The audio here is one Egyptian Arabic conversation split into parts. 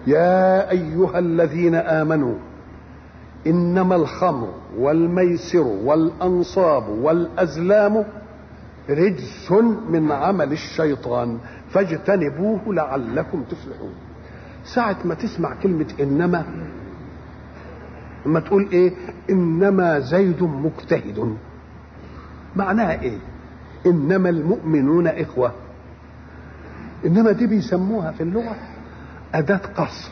يا ايها الذين امنوا انما الخمر والميسر والانصاب والازلام رجس من عمل الشيطان فاجتنبوه لعلكم تفلحون ساعة ما تسمع كلمة إنما لما تقول إيه إنما زيد مجتهد معناها إيه إنما المؤمنون إخوة إنما دي بيسموها في اللغة أداة قصر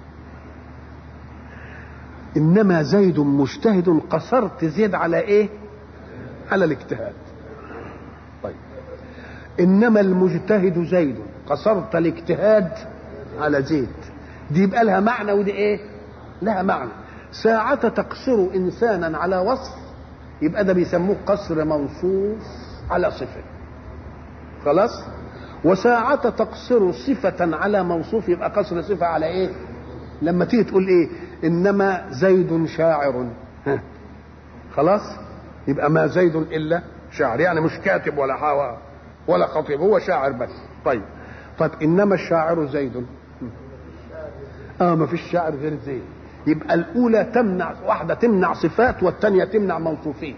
إنما زيد مجتهد قصرت زيد على إيه على الاجتهاد طيب إنما المجتهد زيد قصرت الاجتهاد على زيد دي يبقى لها معنى ودي ايه لها معنى ساعة تقصر إنسانا على وصف يبقى ده بيسموه قصر موصوف على صفة خلاص وساعة تقصر صفة على موصوف يبقى قصر صفة على ايه لما تيجي تقول ايه انما زيد شاعر ها. خلاص يبقى ما زيد الا شاعر يعني مش كاتب ولا حوا ولا خطيب هو شاعر بس طيب طيب انما الشاعر زيد اه ما فيش شاعر غير زيد يبقى الاولى تمنع واحده تمنع صفات والثانيه تمنع موصوفين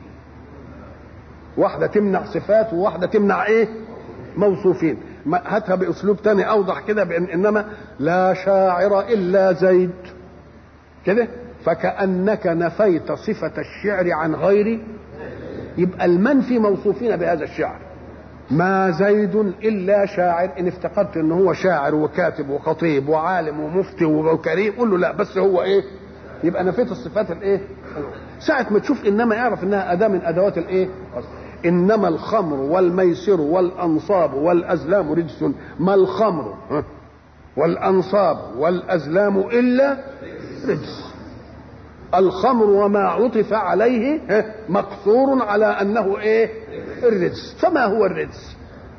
واحده تمنع صفات وواحده تمنع ايه موصوفين هاتها باسلوب تاني اوضح كده بان انما لا شاعر الا زيد كده فكانك نفيت صفه الشعر عن غير يبقى المنفي موصوفين بهذا الشعر ما زيد الا شاعر ان افتقدت ان هو شاعر وكاتب وخطيب وعالم ومفتي وكريم قول له لا بس هو ايه يبقى نفيت الصفات الايه ساعة ما تشوف انما اعرف انها اداة من ادوات الايه انما الخمر والميسر والانصاب والازلام رجس ما الخمر والانصاب والازلام الا رجس الخمر وما عطف عليه مقصور على انه ايه الرجس فما هو الرجس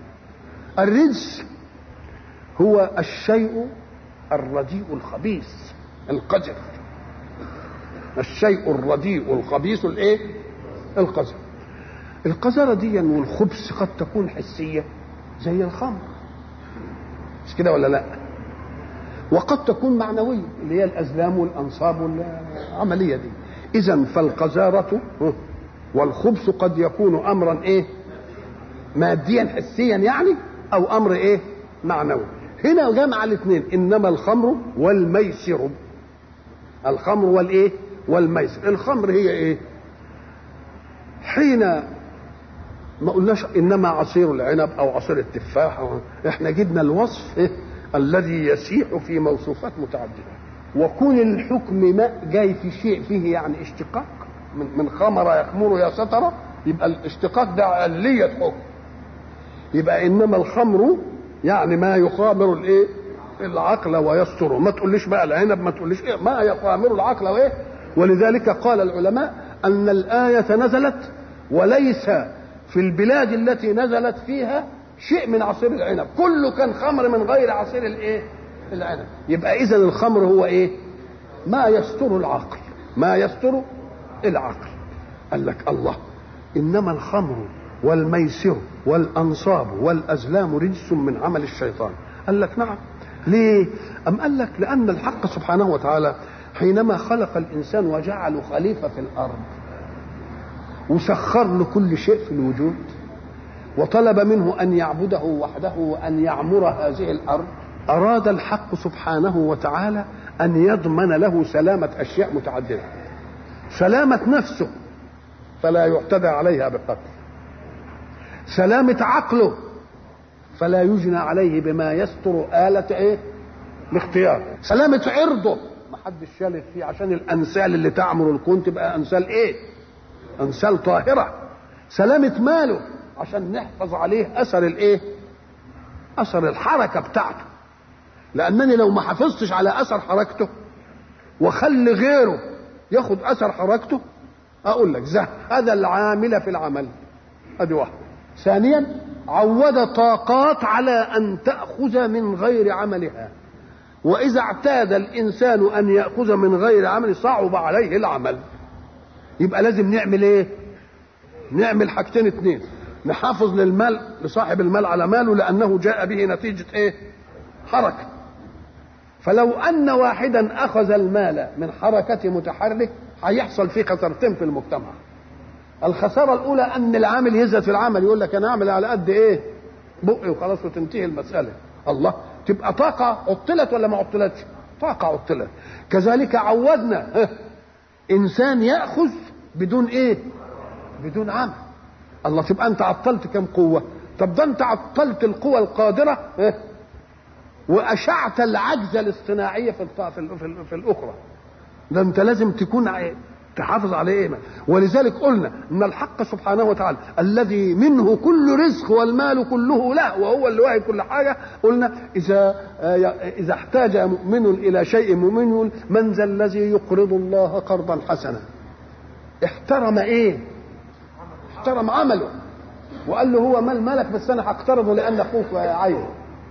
الرجس هو الشيء الرديء الخبيث القذر الشيء الرديء الخبيث الايه القذر القذرة دي والخبث قد تكون حسية زي الخمر مش كده ولا لا وقد تكون معنوية اللي هي الأزلام والأنصاب والعملية دي إذا فالقذارة والخبث قد يكون أمرا إيه ماديا حسيا يعني أو أمر إيه معنوي هنا جمع الاثنين إنما الخمر والميسر الخمر والإيه والميسر الخمر هي إيه حين ما قلناش انما عصير العنب او عصير التفاح أو احنا جبنا الوصف إيه؟ الذي يسيح في موصوفات متعدده وكون الحكم ما جاي في شيء فيه يعني اشتقاق من, من خمر يخمر يا سترة يبقى الاشتقاق ده علية حكم يبقى انما الخمر يعني ما يخامر الايه العقل ويستره ما تقوليش بقى العنب ما تقوليش إيه ما يخامر العقل وايه ولذلك قال العلماء ان الايه نزلت وليس في البلاد التي نزلت فيها شيء من عصير العنب كله كان خمر من غير عصير الايه العنب يبقى اذا الخمر هو ايه ما يستر العقل ما يستر العقل قال لك الله انما الخمر والميسر والانصاب والازلام رجس من عمل الشيطان قال لك نعم ليه ام قال لك لان الحق سبحانه وتعالى حينما خلق الانسان وجعله خليفه في الارض وسخر له كل شيء في الوجود وطلب منه ان يعبده وحده وان يعمر هذه الارض اراد الحق سبحانه وتعالى ان يضمن له سلامه اشياء متعدده سلامه نفسه فلا يعتدى عليها بقتل سلامه عقله فلا يجنى عليه بما يستر آلة ايه الاختيار سلامة عرضه ما حدش شالف فيه عشان الأنسال اللي تعمر الكون تبقى أنسال ايه أنسال طاهرة سلامة ماله عشان نحفظ عليه أثر الايه أثر الحركة بتاعته لأنني لو ما حافظتش على أثر حركته وخلي غيره ياخد أثر حركته أقول لك زهد العامل في العمل أدي واحدة ثانيا عود طاقات على ان تاخذ من غير عملها واذا اعتاد الانسان ان ياخذ من غير عمل صعب عليه العمل يبقى لازم نعمل ايه نعمل حاجتين اتنين نحافظ للمال لصاحب المال على ماله لانه جاء به نتيجه ايه حركه فلو ان واحدا اخذ المال من حركه متحرك هيحصل فيه خسارتين في المجتمع الخساره الاولى ان العامل يزهد في العمل يقول لك انا اعمل على قد ايه بقي وخلاص وتنتهي المساله الله تبقى طاقه عطلت ولا ما عطلتش طاقه عطلت كذلك عودنا انسان ياخذ بدون ايه بدون عمل الله تبقى انت عطلت كم قوه طب ده انت عطلت القوى القادره إيه؟ واشعت العجز الاصطناعيه في الط- في, ال- في, ال- في الاخرى ده انت لازم تكون ع- تحافظ على ايه ولذلك قلنا ان الحق سبحانه وتعالى الذي منه كل رزق والمال كله له وهو اللي واهب كل حاجه قلنا اذا آه، اذا احتاج مؤمن الى شيء مؤمن من ذا الذي يقرض الله قرضا حسنا احترم ايه احترم عمله وقال له هو مال مالك بس انا هقترضه لان اخوك عايز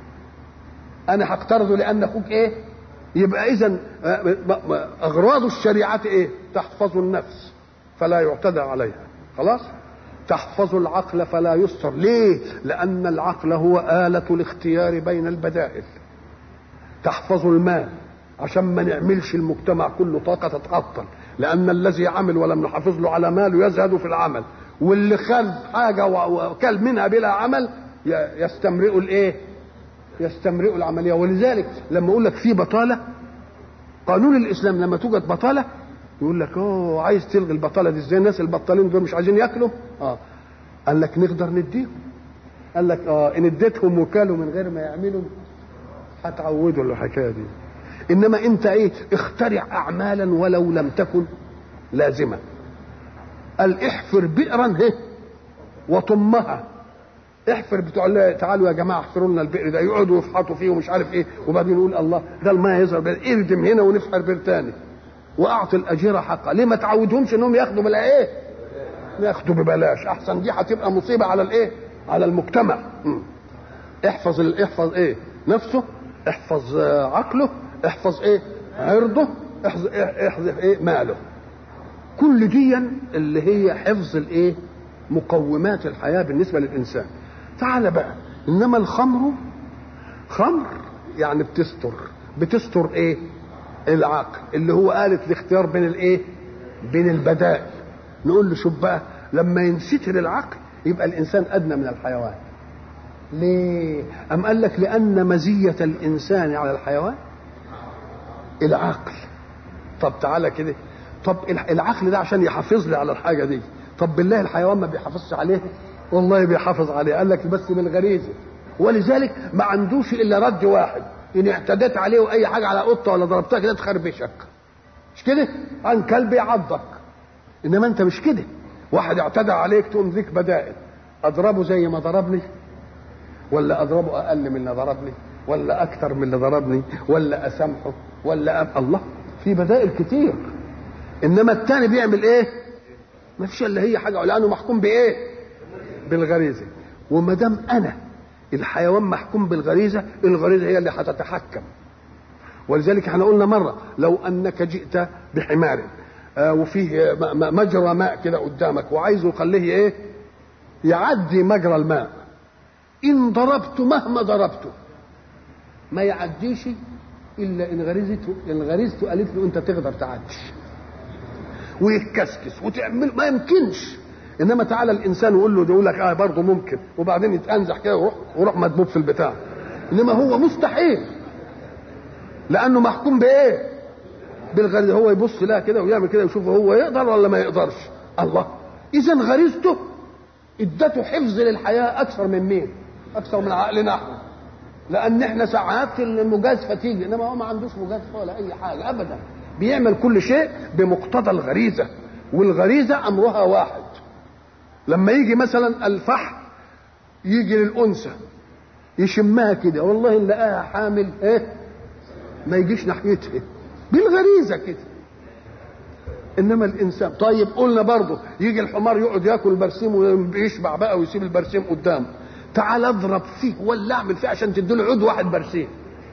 انا هقترضه لان اخوك ايه يبقى اذا اغراض الشريعه ايه تحفظ النفس فلا يعتدى عليها خلاص تحفظ العقل فلا يستر ليه لان العقل هو اله الاختيار بين البدائل تحفظ المال عشان ما نعملش المجتمع كله طاقه تتعطل لان الذي عمل ولم نحافظ له على ماله يزهد في العمل واللي خل حاجه و- وكل منها بلا عمل ي- يستمرئ الايه يستمرئ العمليه ولذلك لما اقول لك في بطاله قانون الاسلام لما توجد بطاله يقول لك اوه عايز تلغي البطاله دي ازاي الناس البطالين دول مش عايزين ياكلوا اه قال لك نقدر نديهم قال لك اه ان اديتهم وكالوا من غير ما يعملوا هتعودوا الحكايه دي انما انت ايه اخترع اعمالا ولو لم تكن لازمه قال احفر بئرا هي وطمها احفر بتوع الله تعالوا يا جماعه احفروا لنا البئر ده يقعدوا يفحطوا فيه ومش عارف ايه وبعدين يقول الله ده الماء يظهر بئر. اردم هنا ونفحر بئر تاني واعطي الاجير حقه ليه ما تعودهمش انهم ياخدوا بلا ايه ياخدوا ببلاش احسن دي هتبقى مصيبه على الايه على المجتمع مم. احفظ ال- احفظ ايه نفسه احفظ آه، عقله احفظ ايه عرضه احفظ إيه؟ احفظ ايه ماله كل دي اللي هي حفظ الايه مقومات الحياه بالنسبه للانسان تعال بقى انما الخمر خمر يعني بتستر بتستر ايه العقل اللي هو آلة الاختيار بين الايه بين البدائل نقول له شوف بقى لما ينستر العقل يبقى الانسان ادنى من الحيوان ليه ام قال لك لان مزيه الانسان على الحيوان العقل طب تعالى كده طب العقل ده عشان يحافظ لي على الحاجه دي طب بالله الحيوان ما بيحافظش عليه والله بيحافظ عليه قال لك بس بالغريزه ولذلك ما عندوش الا رد واحد ان اعتديت عليه واي حاجه على قطه ولا ضربتها كده تخربشك مش كده عن كلب يعضك انما انت مش كده واحد اعتدى عليك تقوم ذيك بدائل اضربه زي ما ضربني ولا اضربه اقل من اللي ضربني ولا اكثر من اللي ضربني ولا اسامحه ولا أب... الله في بدائل كتير انما الثاني بيعمل ايه ما فيش الا هي حاجه لانه محكوم بايه بالغريزه وما دام انا الحيوان محكوم بالغريزه الغريزه هي اللي هتتحكم ولذلك احنا قلنا مره لو انك جئت بحمار آه وفيه مجرى ماء كده قدامك وعايزه يخليه ايه يعدي مجرى الماء ان ضربته مهما ضربته ما يعديش الا ان غريزته ان غريزته قالت له انت تقدر تعدي ويتكسكس وتعمل ما يمكنش انما تعالى الانسان ويقول له ده يقول لك اه برضه ممكن وبعدين يتانزح كده ويروح ويروح مدبوب في البتاع انما هو مستحيل لانه محكوم بايه بالغريزه هو يبص لها كده ويعمل كده ويشوف هو يقدر ولا ما يقدرش الله اذا غريزته ادته حفظ للحياه اكثر من مين اكثر من عقلنا احنا لان احنا ساعات المجازفه تيجي انما هو ما عندوش مجازفه ولا اي حاجه ابدا بيعمل كل شيء بمقتضى الغريزه والغريزه امرها واحد لما يجي مثلا الفحم يجي للانثى يشمها كده والله ان لقاها حامل ايه ما يجيش ناحيتها بالغريزه كده انما الانسان طيب قلنا برضه يجي الحمار يقعد ياكل برسيم ويشبع بقى ويسيب البرسيم قدامه تعال اضرب فيه ولا اعمل فيه عشان تديله عود واحد برسيم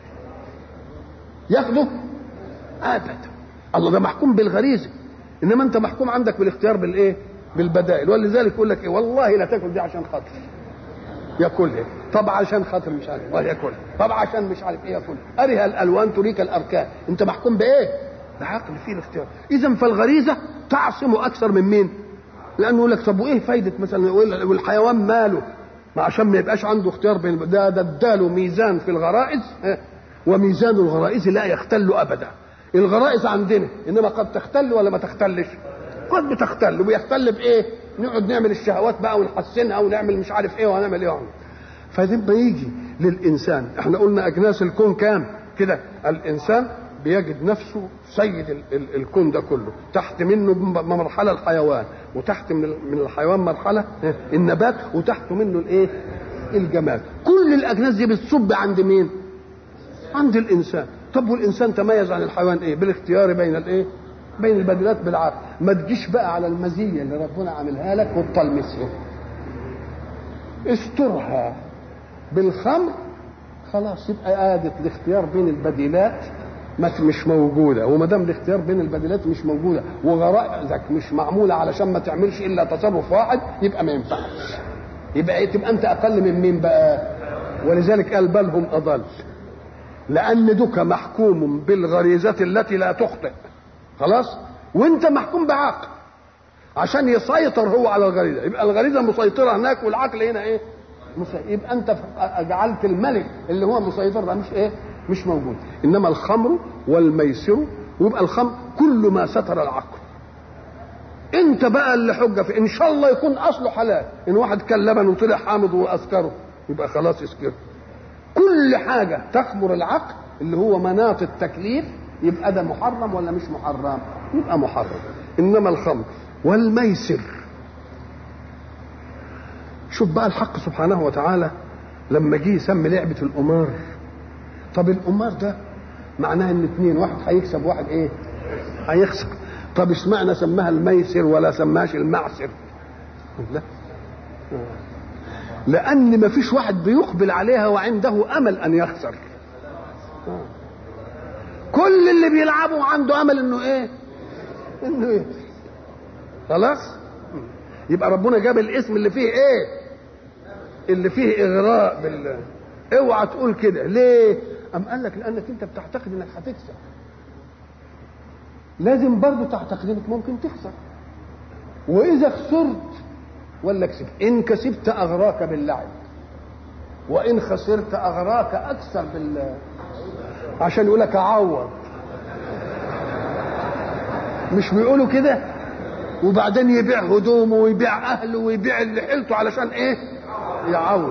ياخده ابدا الله ده محكوم بالغريزه انما انت محكوم عندك بالاختيار بالايه بالبدائل ولذلك يقول لك ايه والله لا تاكل دي عشان خاطر ياكلها طب عشان خاطر مش عارف اه ياكلها طب عشان مش عارف ايه ياكلها ارها الالوان تريك الاركان انت محكوم بايه بعقل فيه الاختيار اذا فالغريزه تعصم اكثر من مين لانه يقول لك طب وايه فايده مثلا والحيوان ماله ما عشان ما يبقاش عنده اختيار بين ده ده اداله ميزان في الغرائز وميزان الغرائز لا يختل ابدا الغرائز عندنا انما قد تختل ولا ما تختلش قد بتختل وبيختل بايه نقعد نعمل الشهوات بقى ونحسنها ونعمل مش عارف ايه وهنعمل ايه فلما يجي للانسان احنا قلنا اجناس الكون كام كده الانسان بيجد نفسه سيد ال ال الكون ده كله تحت منه مرحله الحيوان وتحت من, من الحيوان مرحله النبات وتحت منه الايه الجماد كل الاجناس دي بتصب عند مين عند الانسان طب والانسان تميز عن الحيوان ايه بالاختيار بين الايه بين البدلات بالعقل ما تجيش بقى على المزيه اللي ربنا عاملها لك وتطلمسها استرها بالخمر خلاص يبقى آدت الاختيار بين البديلات مش موجوده وما دام الاختيار بين البديلات مش موجوده وغرائزك مش معموله علشان ما تعملش الا تصرف واحد يبقى ما ينفعش يبقى ايه تبقى انت اقل من مين بقى ولذلك قال بل هم اضل لان دك محكوم بالغريزه التي لا تخطئ خلاص وانت محكوم بعقل عشان يسيطر هو على الغريزه يبقى الغريزه مسيطره هناك والعقل هنا ايه يبقى انت جعلت الملك اللي هو مسيطر ده مش ايه مش موجود انما الخمر والميسر ويبقى الخمر كل ما ستر العقل انت بقى اللي حجه في ان شاء الله يكون اصله حلال ان واحد كان لبن وطلع حامض واسكره يبقى خلاص يسكره كل حاجه تخمر العقل اللي هو مناط التكليف يبقى ده محرم ولا مش محرم يبقى محرم انما الخمر والميسر شوف بقى الحق سبحانه وتعالى لما جه يسمي لعبه القمار طب القمار ده معناها ان اثنين واحد هيكسب واحد ايه هيخسر طب اشمعنى سماها الميسر ولا سماهاش المعسر لا لان ما فيش واحد بيقبل عليها وعنده امل ان يخسر كل اللي بيلعبوا عنده امل انه ايه انه ايه خلاص يبقى ربنا جاب الاسم اللي فيه ايه اللي فيه اغراء بال اوعى تقول كده ليه ام قال لك لانك انت بتعتقد انك هتكسب لازم برضه تعتقد انك ممكن تخسر واذا خسرت ولا كسبت ان كسبت اغراك باللعب وان خسرت اغراك اكثر بال عشان يقول لك اعوض مش بيقولوا كده وبعدين يبيع هدومه ويبيع اهله ويبيع اللي حيلته علشان ايه يعوض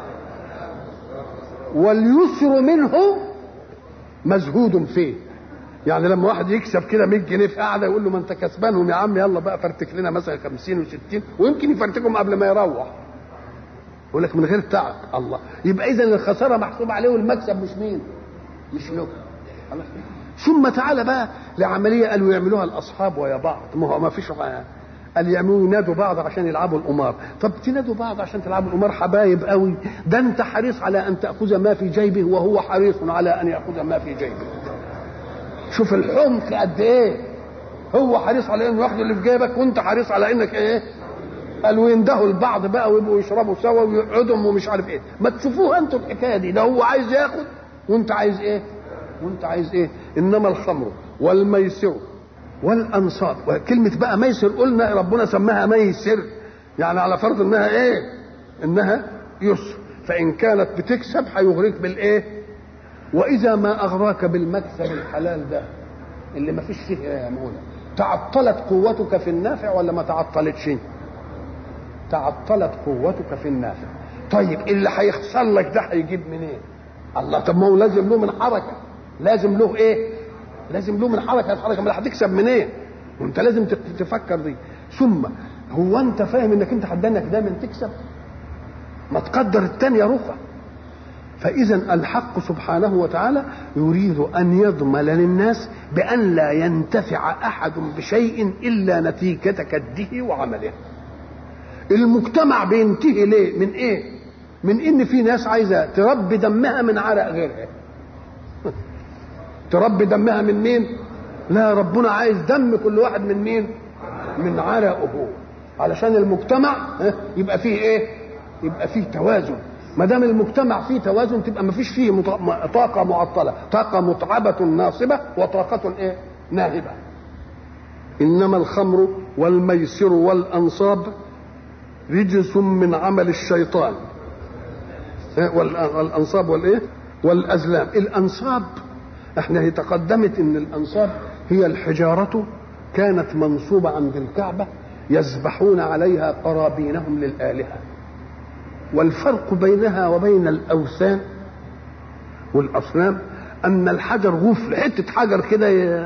واليسر منه مزهود فيه يعني لما واحد يكسب كده 100 جنيه في قاعده يقول له ما انت كسبانهم يا عم يلا بقى فرتك لنا مثلا 50 و60 ويمكن يفرتكم قبل ما يروح يقول لك من غير تعب الله يبقى اذا الخساره محسوب عليه والمكسب مش مين مش له ثم تعالى بقى لعمليه قالوا يعملوها الاصحاب ويا بعض ما هو ما فيش قال يعملوا ينادوا بعض عشان يلعبوا القمار طب تنادوا بعض عشان تلعبوا القمار حبايب قوي ده انت حريص على ان تاخذ ما في جيبه وهو حريص على ان ياخذ ما في جيبه شوف الحمق قد ايه هو حريص على انه ياخد اللي في جيبك وانت حريص على انك ايه قالوا يندهوا البعض بقى ويبقوا يشربوا سوا ويقعدوا ومش عارف ايه ما تشوفوها انتوا الحكايه دي ده هو عايز ياخد وانت عايز ايه وانت عايز ايه انما الخمر والميسر والانصاب وكلمه بقى ميسر قلنا ربنا سماها ميسر يعني على فرض انها ايه انها يسر فان كانت بتكسب هيغريك بالايه واذا ما اغراك بالمكسب الحلال ده اللي ما فيش فيه يا مولا تعطلت قوتك في النافع ولا ما تعطلتش تعطلت قوتك في النافع طيب اللي هيخسر لك ده هيجيب منين إيه؟ الله طب ما هو لازم له من حركه لازم له ايه لازم له من حركه حركه ما هتكسب منين إيه؟ وانت لازم تفكر دي ثم هو انت فاهم انك انت حدانك دايما تكسب ما تقدر الثانيه رفع فاذا الحق سبحانه وتعالى يريد ان يضمن للناس بان لا ينتفع احد بشيء الا نتيجه كده وعمله المجتمع بينتهي ليه من ايه من ان في ناس عايزه تربي دمها من عرق غيرها تربي دمها من مين لا ربنا عايز دم كل واحد من مين من عرقه علشان المجتمع يبقى فيه ايه يبقى فيه توازن ما دام المجتمع فيه توازن تبقى ما فيش فيه مط... طاقه معطله طاقه متعبه ناصبه وطاقه ايه ناهبه انما الخمر والميسر والانصاب رجس من عمل الشيطان والانصاب والايه والازلام الانصاب احنا هي تقدمت ان الانصاب هي الحجاره كانت منصوبه عند الكعبه يذبحون عليها قرابينهم للالهه والفرق بينها وبين الاوثان والاصنام ان الحجر غفل حته حجر كده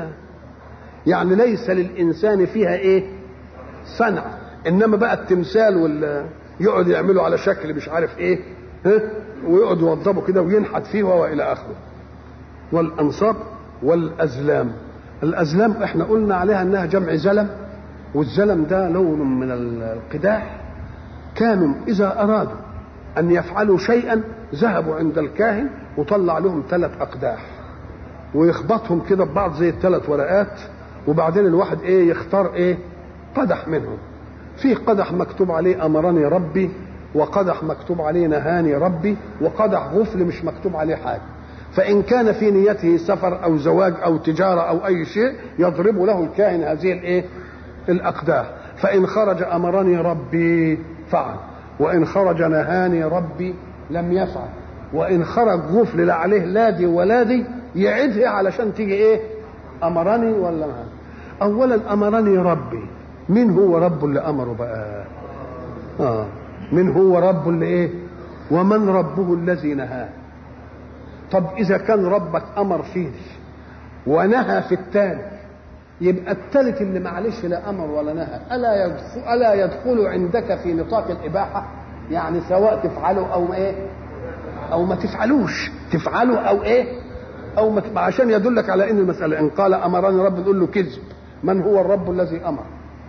يعني ليس للانسان فيها ايه صنع انما بقى التمثال وال يقعد يعملوا على شكل مش عارف ايه ها ويقعد يوضبه كده وينحت فيه والى اخره والانصاب والازلام الازلام احنا قلنا عليها انها جمع زلم والزلم ده لون من القداح كانوا اذا ارادوا ان يفعلوا شيئا ذهبوا عند الكاهن وطلع لهم ثلاث اقداح ويخبطهم كده ببعض زي الثلاث ورقات وبعدين الواحد ايه يختار ايه قدح منهم في قدح مكتوب عليه امرني ربي وقدح مكتوب عليه نهاني ربي وقدح غفل مش مكتوب عليه حاجه فان كان في نيته سفر او زواج او تجاره او اي شيء يضرب له الكاهن هذه الايه الاقداح فان خرج امرني ربي فعل وان خرج نهاني ربي لم يفعل وان خرج غفل لا عليه لا دي ولا دي يعيدها علشان تيجي ايه امرني ولا ما اولا امرني ربي مين هو رب اللي امره بقى اه من هو رب اللي ايه ومن ربه الذي نهاه طب اذا كان ربك امر فيه ونهى في الثاني يبقى الثالث اللي معلش لا امر ولا نهى الا يدخل الا يدخل عندك في نطاق الاباحه يعني سواء تفعله او ايه او ما تفعلوش تفعله او ايه او ما عشان يدلك على ان المساله ان قال امرني رب نقول له كذب من هو الرب الذي امر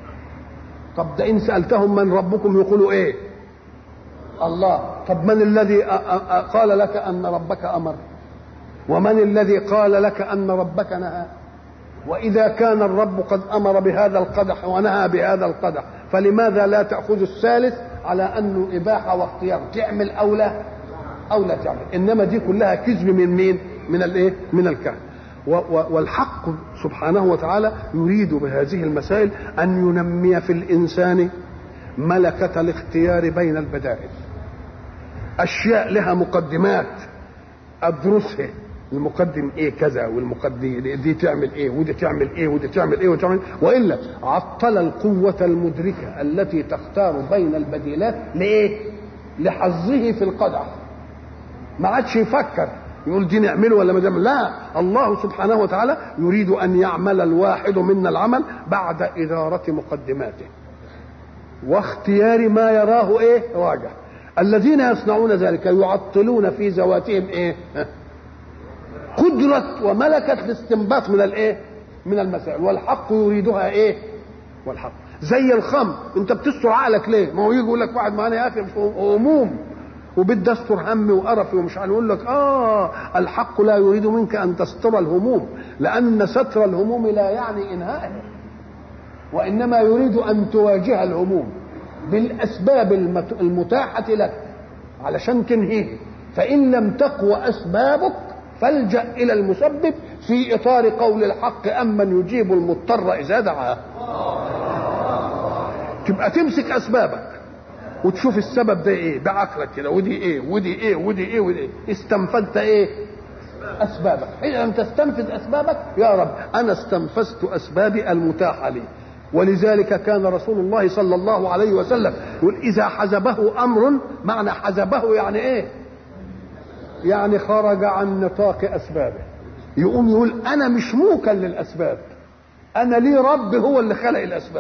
طب ده ان سالتهم من ربكم يقولوا ايه الله طب من الذي قال لك ان ربك امر ومن الذي قال لك ان ربك نهى واذا كان الرب قد امر بهذا القدح ونهى بهذا القدح فلماذا لا تاخذ الثالث على انه اباحه واختيار تعمل او لا او لا تعمل انما دي كلها كذب من مين من الايه من الكهنه والحق سبحانه وتعالى يريد بهذه المسائل ان ينمي في الانسان ملكه الاختيار بين البدائل اشياء لها مقدمات ادرسها المقدم ايه كذا والمقدم دي تعمل ايه ودي تعمل ايه ودي تعمل ايه وتعمل والا عطل القوه المدركه التي تختار بين البديلات لايه لحظه في القدح ما عادش يفكر يقول دي نعمله ولا ما نعمل لا الله سبحانه وتعالى يريد ان يعمل الواحد منا العمل بعد اداره مقدماته واختيار ما يراه ايه راجع الذين يصنعون ذلك يعطلون في ذواتهم ايه قدرة وملكة الاستنباط من الايه من المسائل والحق يريدها ايه والحق زي الخمر انت بتستر عقلك ليه ما هو يجي يقول لك واحد معانا يا اخي هموم وبدي استر همي وقرفي ومش عارف يقول لك اه الحق لا يريد منك ان تستر الهموم لان ستر الهموم لا يعني انهائها وانما يريد ان تواجه الهموم بالاسباب المتاحه لك علشان تنهيه فان لم تقوى اسبابك فالجا الى المسبب في اطار قول الحق امن يجيب المضطر اذا دعاه تبقى تمسك اسبابك وتشوف السبب ده ايه بعقلك كده ودي ايه ودي ايه ودي ايه ودي ايه استنفذت ايه اسبابك حين لم تستنفذ اسبابك يا رب انا استنفذت اسبابي المتاحه لي ولذلك كان رسول الله صلى الله عليه وسلم يقول اذا حزبه امر معنى حزبه يعني ايه يعني خرج عن نطاق اسبابه يقوم يقول انا مش موكل للاسباب انا لي رب هو اللي خلق الاسباب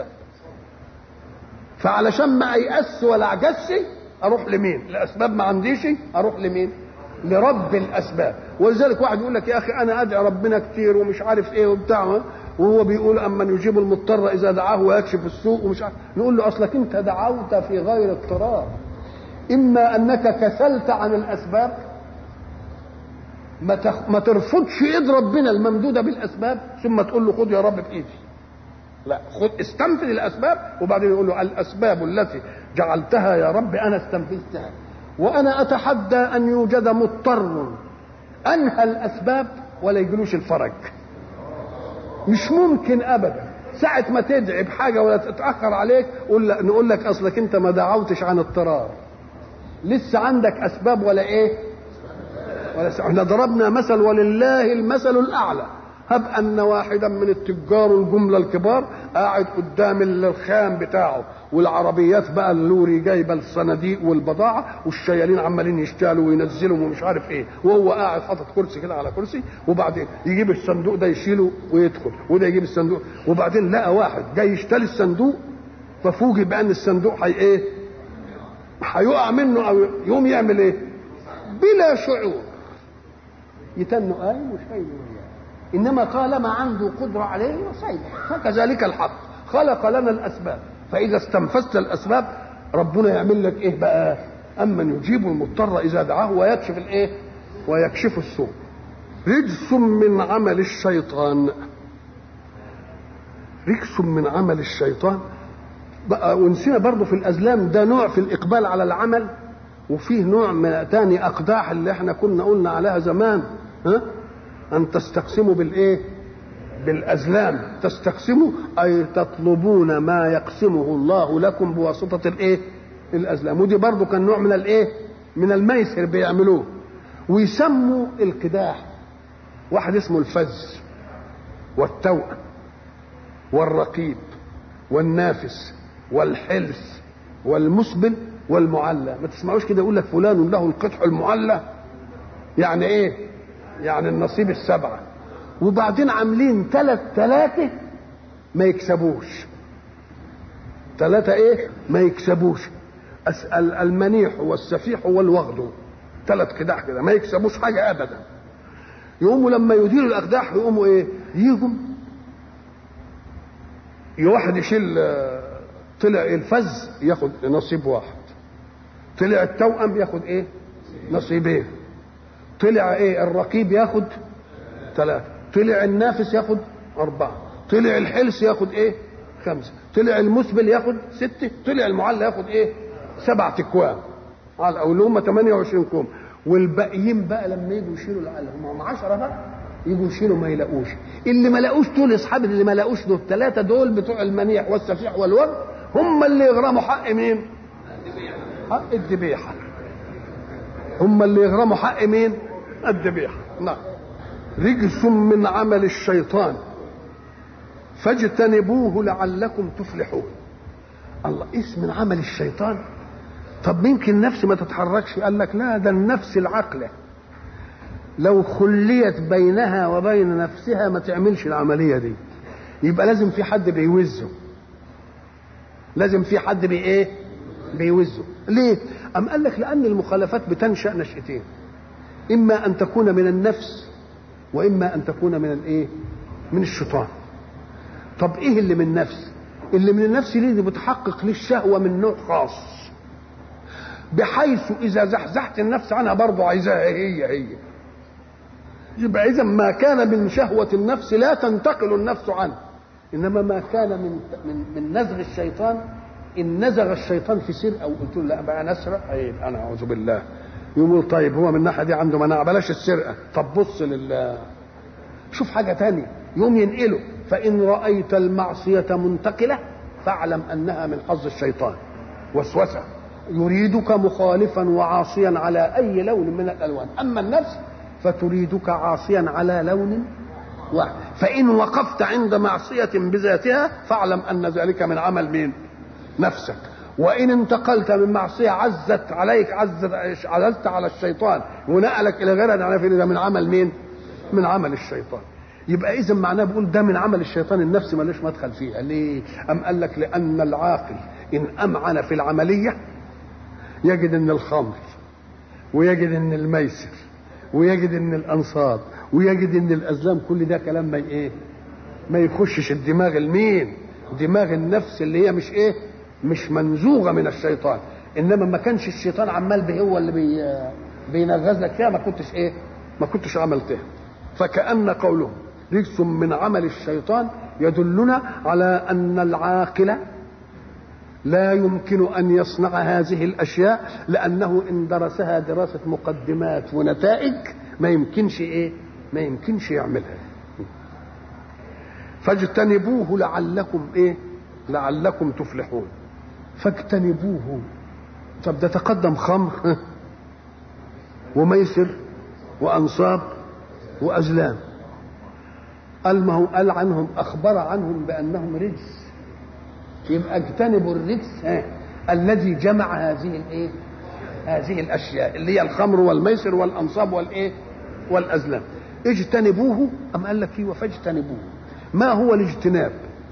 فعلشان ما ايأس ولا اعجزش اروح لمين الاسباب ما عنديش اروح لمين لرب الاسباب ولذلك واحد يقول لك يا اخي انا ادعي ربنا كتير ومش عارف ايه وبتاع وهو بيقول اما يجيب المضطر اذا دعاه ويكشف السوء ومش عارف نقول له اصلك انت دعوت في غير اضطرار اما انك كسلت عن الاسباب ما تخ... ما ترفضش ايد ربنا الممدوده بالاسباب ثم تقول له خد يا رب بايدي لا خد استنفذ الاسباب وبعدين يقول له الاسباب التي جعلتها يا رب انا استنفذتها وانا اتحدى ان يوجد مضطر انهى الاسباب ولا يجلوش الفرج مش ممكن ابدا ساعة ما تدعي بحاجة ولا تتأخر عليك قول نقول لك أصلك أنت ما دعوتش عن اضطرار لسه عندك أسباب ولا إيه؟ ولا احنا ضربنا مثل ولله المثل الأعلى هب ان واحدا من التجار الجمله الكبار قاعد قدام الخام بتاعه والعربيات بقى اللوري جايبه الصناديق والبضاعه والشيالين عمالين يشتغلوا وينزلوا ومش عارف ايه وهو قاعد حاطط كرسي كده على كرسي وبعدين يجيب الصندوق ده يشيله ويدخل وده يجيب الصندوق وبعدين لقى واحد جاي يشتري الصندوق ففوجئ بان الصندوق هي ايه؟ هيقع منه او يقوم يعمل ايه؟ بلا شعور يتنوا قايم وشايل انما طالما عنده قدره عليه وسيد فكذلك الحق خلق لنا الاسباب فاذا استنفذت الاسباب ربنا يعمل لك ايه بقى امن يجيب المضطر اذا دعاه ويكشف الايه ويكشف السوء رجس من عمل الشيطان رجس من عمل الشيطان بقى ونسينا برضه في الازلام ده نوع في الاقبال على العمل وفيه نوع من تاني اقداح اللي احنا كنا قلنا عليها زمان ها أن تستقسموا بالإيه؟ بالأزلام تستقسموا أي تطلبون ما يقسمه الله لكم بواسطة الإيه؟ الأزلام ودي برضو كان نوع من الإيه؟ من الميسر بيعملوه ويسموا القداح واحد اسمه الفز والتوأم والرقيب والنافس والحلس والمسبل والمعلى ما تسمعوش كده يقول لك فلان له القدح المعلى يعني ايه يعني النصيب السبعة وبعدين عاملين ثلاث ثلاثة ما يكسبوش ثلاثة ايه ما يكسبوش أسأل المنيح والسفيح والوغد ثلاث قداح كده ما يكسبوش حاجة أبدا يقوموا لما يديروا الأقداح يقوموا ايه يجوا واحد يشيل طلع الفز ياخد نصيب واحد طلع التوأم ياخد ايه نصيبين طلع ايه الرقيب ياخد ثلاثة طلع النافس ياخد أربعة طلع الحلس ياخد ايه خمسة طلع المسبل ياخد ستة طلع المعلى ياخد ايه سبعة اكوام على او هم 28 كوم والباقيين بقى لما يجوا يشيلوا العلة هم 10 بقى يجوا يشيلوا ما يلاقوش اللي ما لاقوش دول اصحاب اللي ما لاقوش دول الثلاثه دول بتوع المنيح والسفيح والوجه هم اللي يغرموا حق مين؟ حق الذبيحه هم اللي يغرموا حق مين؟ الذبيحة نعم رجس من عمل الشيطان فاجتنبوه لعلكم تفلحون الله اسم من عمل الشيطان طب يمكن النفس ما تتحركش قال لك لا ده النفس العقلة لو خليت بينها وبين نفسها ما تعملش العملية دي يبقى لازم في حد بيوزه لازم في حد بي ايه بيوزه ليه أم قال لك لأن المخالفات بتنشأ نشأتين إما أن تكون من النفس وإما أن تكون من الإيه؟ من الشيطان. طب إيه اللي من النفس؟ اللي من النفس دي بتحقق للشهوة من نوع خاص. بحيث إذا زحزحت النفس عنها برضه عايزاها هي هي. يبقى إذا ما كان من شهوة النفس لا تنتقل النفس عنه. إنما ما كان من من من نزغ الشيطان إن نزغ الشيطان في سر أو قلت له لا بقى أنا أسرق أنا أعوذ بالله يقول طيب هو من الناحيه دي عنده مناعه بلاش السرقه طب بص لل شوف حاجه تانية يوم ينقله فان رايت المعصيه منتقله فاعلم انها من حظ الشيطان وسوسه يريدك مخالفا وعاصيا على اي لون من الالوان اما النفس فتريدك عاصيا على لون واحد فان وقفت عند معصيه بذاتها فاعلم ان ذلك من عمل مين نفسك وان انتقلت من معصيه عزت عليك عزت عزلت على الشيطان ونقلك الى غيرها نعرف ان ده من عمل مين؟ من عمل الشيطان. يبقى اذا معناه بيقول ده من عمل الشيطان النفس ملوش مدخل فيها ليه؟ ام قال لك لان العاقل ان امعن في العمليه يجد ان الخمر ويجد ان الميسر ويجد ان الانصاب ويجد ان الازلام كل ده كلام ما ايه؟ ما يخشش الدماغ المين؟ دماغ النفس اللي هي مش ايه؟ مش منزوغه من الشيطان انما ما كانش الشيطان عمال به هو اللي بي بينغز لك فيها ما كنتش ايه ما كنتش عملتها فكأن قولهم رجس من عمل الشيطان يدلنا على ان العاقل لا يمكن ان يصنع هذه الاشياء لانه ان درسها دراسه مقدمات ونتائج ما يمكنش ايه ما يمكنش يعملها فاجتنبوه لعلكم ايه لعلكم تفلحون فاجتنبوه طب ده تقدم خمر وميسر وانصاب وازلام قال ما هو قال عنهم اخبر عنهم بانهم رجس يبقى اجتنبوا الرجس ها الذي جمع هذه الايه هذه الاشياء اللي هي الخمر والميسر والانصاب والايه والازلام اجتنبوه ام قال لك ايوه فاجتنبوه ما هو الاجتناب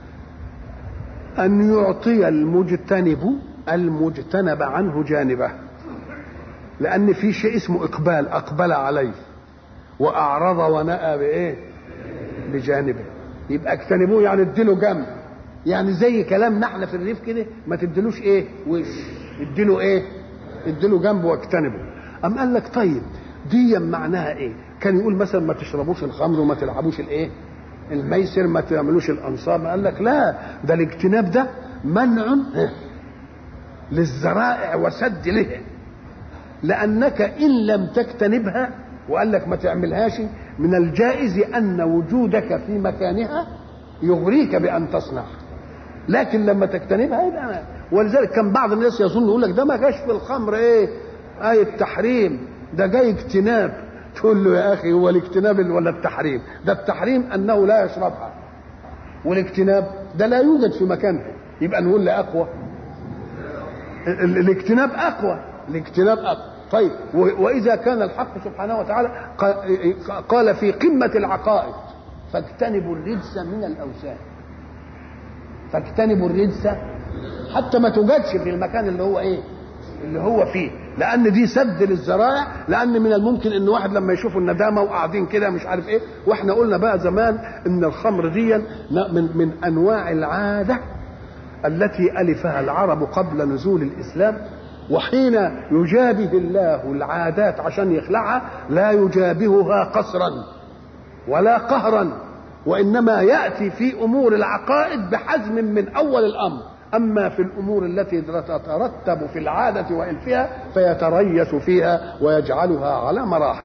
ان يعطي المجتنب المجتنب عنه جانبه لان في شيء اسمه اقبال اقبل عليه واعرض ونأى بايه بجانبه يبقى اجتنبوه يعني اديله جنب يعني زي كلامنا احنا في الريف كده ما تديلوش ايه وش اديله ايه اديله جنب واجتنبه ام قال لك طيب دي معناها ايه كان يقول مثلا ما تشربوش الخمر وما تلعبوش الايه الميسر ما تعملوش الانصاب قال لك لا ده الاجتناب ده منع للذرائع وسد لها لانك ان لم تجتنبها وقال لك ما تعملهاش من الجائز ان وجودك في مكانها يغريك بان تصنع لكن لما تجتنبها يبقى ولذلك كان بعض الناس يظن يقول لك ده ما جاش في الخمر ايه آية تحريم ده جاي اجتناب تقول له يا اخي هو الاجتناب ولا التحريم ده التحريم انه لا يشربها والاجتناب ده لا يوجد في مكانها يبقى نقول له اقوى الاجتناب اقوى الاجتناب اقوى طيب واذا كان الحق سبحانه وتعالى قال في قمه العقائد فاجتنبوا الرجس من الاوثان فاجتنبوا الرجس حتى ما توجدش في المكان اللي هو ايه اللي هو فيه لان دي سد للذرائع لان من الممكن ان واحد لما يشوفوا الندامه وقاعدين كده مش عارف ايه واحنا قلنا بقى زمان ان الخمر دي من من انواع العاده التي الفها العرب قبل نزول الاسلام وحين يجابه الله العادات عشان يخلعها لا يجابهها قصرا ولا قهرا وانما ياتي في امور العقائد بحزم من اول الامر اما في الامور التي تترتب في العاده والفها فيتريث فيها ويجعلها على مراحل